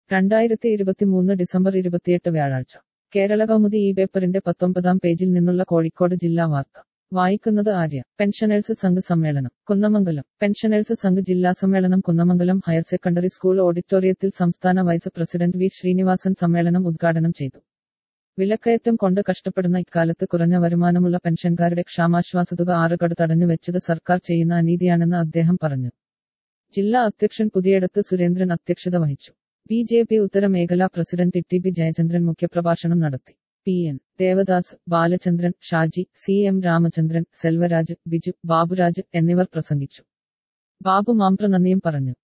രണ്ടായിരത്തി ഇരുപത്തിമൂന്ന് ഡിസംബർ ഇരുപത്തിയെട്ട് വ്യാഴാഴ്ച കേരള കൗമുദി ഈ പേപ്പറിന്റെ പത്തൊമ്പതാം പേജിൽ നിന്നുള്ള കോഴിക്കോട് ജില്ലാ വാർത്ത വായിക്കുന്നത് ആര്യ പെൻഷനേഴ്സ് സംഘ് സമ്മേളനം കുന്നമംഗലം പെൻഷനേഴ്സ് സംഘ് ജില്ലാ സമ്മേളനം കുന്നമംഗലം ഹയർ സെക്കൻഡറി സ്കൂൾ ഓഡിറ്റോറിയത്തിൽ സംസ്ഥാന വൈസ് പ്രസിഡന്റ് വി ശ്രീനിവാസൻ സമ്മേളനം ഉദ്ഘാടനം ചെയ്തു വിലക്കയറ്റം കൊണ്ട് കഷ്ടപ്പെടുന്ന ഇക്കാലത്ത് കുറഞ്ഞ വരുമാനമുള്ള പെൻഷൻകാരുടെ ക്ഷാമാശ്വാസതുക ആറുകട തടഞ്ഞു വെച്ചത് സർക്കാർ ചെയ്യുന്ന അനീതിയാണെന്ന് അദ്ദേഹം പറഞ്ഞു ജില്ലാ അധ്യക്ഷൻ പുതിയടത്ത് സുരേന്ദ്രൻ അധ്യക്ഷത വഹിച്ചു ബി ജെ പി ഉത്തരമേഖലാ പ്രസിഡന്റ് ടി ബി ജയചന്ദ്രൻ മുഖ്യപ്രഭാഷണം നടത്തി P N Devadas Balachandran Shaji C M Ramachandran Selvaraj Biju Baburaj എന്നിവർ പ്രസംഗിച്ചു ബാബു മാംപ്ര നന്ദിയും പറഞ്ഞു